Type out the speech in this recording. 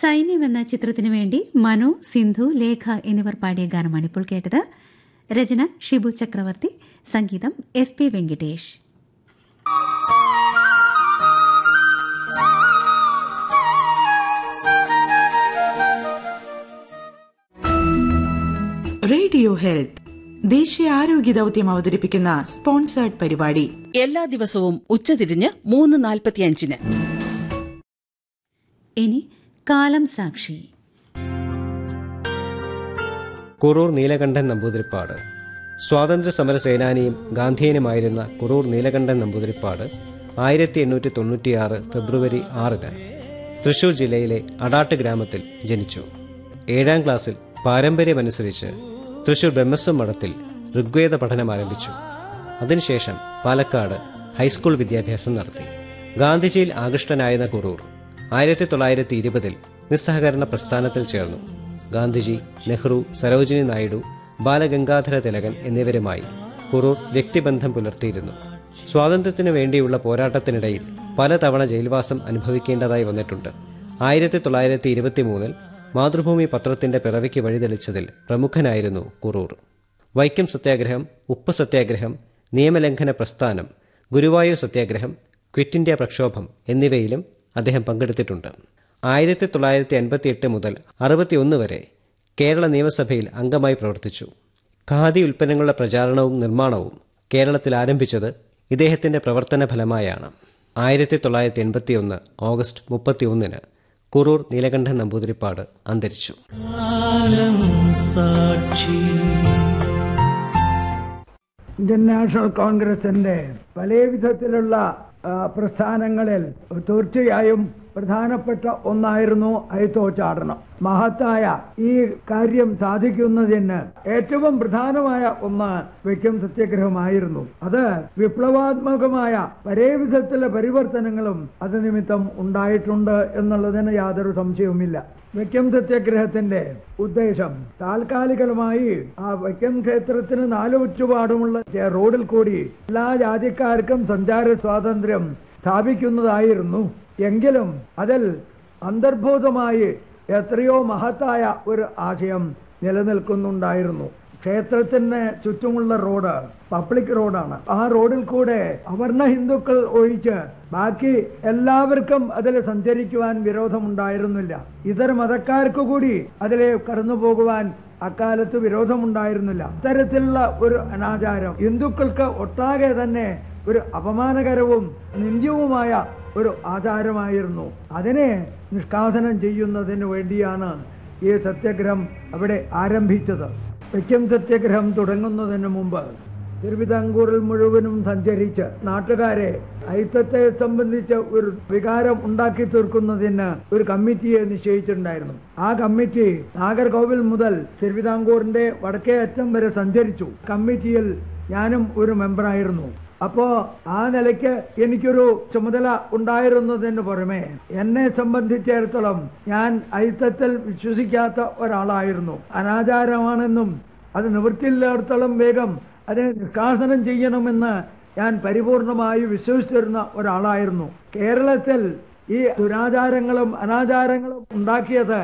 സൈന്യം എന്ന ചിത്രത്തിനു വേണ്ടി മനു സിന്ധു ലേഖ എന്നിവർ പാടിയ ഗാനമാണ് ഇപ്പോൾ കേട്ടത് രചന ഷിബു ചക്രവർത്തി സംഗീതം S P Venkitesh radio health ദേശീയ ആരോഗ്യ ദൌത്യം അവതരിപ്പിക്കുന്ന സ്പോൺസേർഡ് പരിപാടി എല്ലാ ദിവസവും ഉച്ചതിരിഞ്ഞ് മൂന്ന് നാൽപ്പത്തിയഞ്ചിന് ഇനി കാലം സാക്ഷി കുറൂർ നീലകണ്ഠൻ നമ്പൂതിരിപ്പാട് സ്വാതന്ത്ര്യ സമര സേനാനിയും ഗാന്ധിയനുമായിരുന്ന കുറൂർ നീലകണ്ഠൻ നമ്പൂതിരിപ്പാട് ആയിരത്തി എണ്ണൂറ്റി തൊണ്ണൂറ്റിയാറ് ഫെബ്രുവരി ആറിന് തൃശൂർ ജില്ലയിലെ അടാട്ട് ഗ്രാമത്തിൽ ജനിച്ചു ഏഴാം ക്ലാസ്സിൽ പാരമ്പര്യമനുസരിച്ച് തൃശൂർ ബ്രഹ്മസ്വം മഠത്തിൽ ഋഗ്വേദ പഠനം ആരംഭിച്ചു അതിനുശേഷം പാലക്കാട് ഹൈസ്കൂൾ വിദ്യാഭ്യാസം നടത്തി ഗാന്ധിജിയിൽ ആകൃഷ്ടനായിരുന്ന കുറൂർ ആയിരത്തി തൊള്ളായിരത്തി ഇരുപതിൽ നിസ്സഹകരണ പ്രസ്ഥാനത്തിൽ ചേർന്നു ഗാന്ധിജി നെഹ്റു സരോജിനി നായിഡു ബാലഗംഗാധര തിലകൻ എന്നിവരുമായി കുറൂർ വ്യക്തിബന്ധം പുലർത്തിയിരുന്നു സ്വാതന്ത്ര്യത്തിനു വേണ്ടിയുള്ള പോരാട്ടത്തിനിടയിൽ പലതവണ ജയിൽവാസം അനുഭവിക്കേണ്ടതായി വന്നിട്ടുണ്ട് ആയിരത്തി തൊള്ളായിരത്തി ഇരുപത്തി മൂന്നിൽ മാതൃഭൂമി പത്രത്തിന്റെ പിറവിക്ക് വഴിതെളിച്ചതിൽ പ്രമുഖനായിരുന്നു കുറൂർ വൈക്കം സത്യാഗ്രഹം ഉപ്പ് സത്യാഗ്രഹം നിയമലംഘന പ്രസ്ഥാനം ഗുരുവായൂർ സത്യാഗ്രഹം ക്വിറ്റ് ഇന്ത്യ പ്രക്ഷോഭം എന്നിവയിലും അദ്ദേഹം പങ്കെടുത്തിട്ടുണ്ട് ആയിരത്തി തൊള്ളായിരത്തി അൻപത്തി എട്ട് മുതൽ അറുപത്തിയൊന്ന് വരെ കേരള നിയമസഭയിൽ അംഗമായി പ്രവർത്തിച്ചു ഖാദി ഉൽപ്പന്നങ്ങളുടെ പ്രചാരണവും നിർമ്മാണവും കേരളത്തിൽ ആരംഭിച്ചത് ഇദ്ദേഹത്തിന്റെ പ്രവർത്തന ഫലമായാണ് ആയിരത്തി തൊള്ളായിരത്തി എൺപത്തിയൊന്ന് ഓഗസ്റ്റ് മുപ്പത്തിയൊന്നിന് കുറൂർ നീലകണ്ഠൻ നമ്പൂതിരിപ്പാട് അന്തരിച്ചു ഇന്ത്യൻ നാഷണൽ കോൺഗ്രസിന്റെ പല വിധത്തിലുള്ള ആ, പ്രസ്ഥാനങ്ങളിൽ തീർച്ചയായും പ്രധാനപ്പെട്ട ഒന്നായിരുന്നു അയത്തോച്ചാടനം മഹത്തായ ഈ കാര്യം സാധിക്കുന്നതിന് ഏറ്റവും പ്രധാനമായ ഒന്ന് വൈക്കം സത്യാഗ്രഹമായിരുന്നു അത് വിപ്ലവാത്മകമായ പലേ വിധത്തിലെ പരിവർത്തനങ്ങളും അത് നിമിത്തം ഉണ്ടായിട്ടുണ്ട് എന്നുള്ളതിന് യാതൊരു സംശയവുമില്ല വൈക്കം സത്യാഗ്രഹത്തിന്റെ ഉദ്ദേശം താൽക്കാലികമായി ആ വൈക്കം ക്ഷേത്രത്തിന് നാല് ചുറ്റുപാടുമുള്ള ചെ- റോഡിൽ കൂടി എല്ലാ ജാതിക്കാർക്കും സഞ്ചാര സ്വാതന്ത്ര്യം സ്ഥാപിക്കുന്നതായിരുന്നു എങ്കിലും അതിൽ അന്തർഭൂതമായി എത്രയോ മഹത്തായ ഒരു ആശയം നിലനിൽക്കുന്നുണ്ടായിരുന്നു ക്ഷേത്രത്തിന് ചുറ്റുമുള്ള റോഡ് പബ്ലിക് റോഡാണ് ആ റോഡിൽ കൂടെ അവർണ ഹിന്ദുക്കൾ ഒഴിച്ച് ബാക്കി എല്ലാവർക്കും അതിൽ സഞ്ചരിക്കുവാൻ വിരോധമുണ്ടായിരുന്നില്ല ഇതര മതക്കാർക്ക് കൂടി അതിലെ കടന്നു പോകുവാൻ അക്കാലത്ത് വിരോധമുണ്ടായിരുന്നില്ല ഇത്തരത്തിലുള്ള ഒരു അനാചാരം ഹിന്ദുക്കൾക്ക് ഒട്ടാകെ തന്നെ ഒരു അപമാനകരവും നിന്ദ്യവുമായ ഒരു ആചാരമായിരുന്നു അതിനെ നിഷ്കാസനം ചെയ്യുന്നതിന് വേണ്ടിയാണ് ഈ സത്യാഗ്രഹം അവിടെ ആരംഭിച്ചത് വൈക്കം സത്യാഗ്രഹം തുടങ്ങുന്നതിന് മുമ്പ് തിരുവിതാംകൂറിൽ മുഴുവനും സഞ്ചരിച്ച് നാട്ടുകാരെ അയിത്തത്തെ സംബന്ധിച്ച് ഒരു വികാരം ഉണ്ടാക്കി തീർക്കുന്നതിന് ഒരു കമ്മിറ്റിയെ നിശ്ചയിച്ചിട്ടുണ്ടായിരുന്നു ആ കമ്മിറ്റി നാഗർകോവിൽ മുതൽ തിരുവിതാംകൂറിന്റെ വടക്കേ അറ്റം വരെ സഞ്ചരിച്ചു കമ്മിറ്റിയിൽ ഞാനും ഒരു മെമ്പറായിരുന്നു അപ്പോ ആ നിലയ്ക്ക് എനിക്കൊരു ചുമതല ഉണ്ടായിരുന്നതിന് പുറമെ എന്നെ സംബന്ധിച്ചിടത്തോളം ഞാൻ അയിത്തത്തിൽ വിശ്വസിക്കാത്ത ഒരാളായിരുന്നു അനാചാരമാണെന്നും അത് നിവൃത്തിയില്ലാടത്തോളം വേഗം അതിനെ നിഷ്കാസനം ചെയ്യണമെന്ന് ഞാൻ പരിപൂർണമായി വിശ്വസിച്ചിരുന്ന ഒരാളായിരുന്നു കേരളത്തിൽ ഈ ദുരാചാരങ്ങളും അനാചാരങ്ങളും ഉണ്ടാക്കിയത്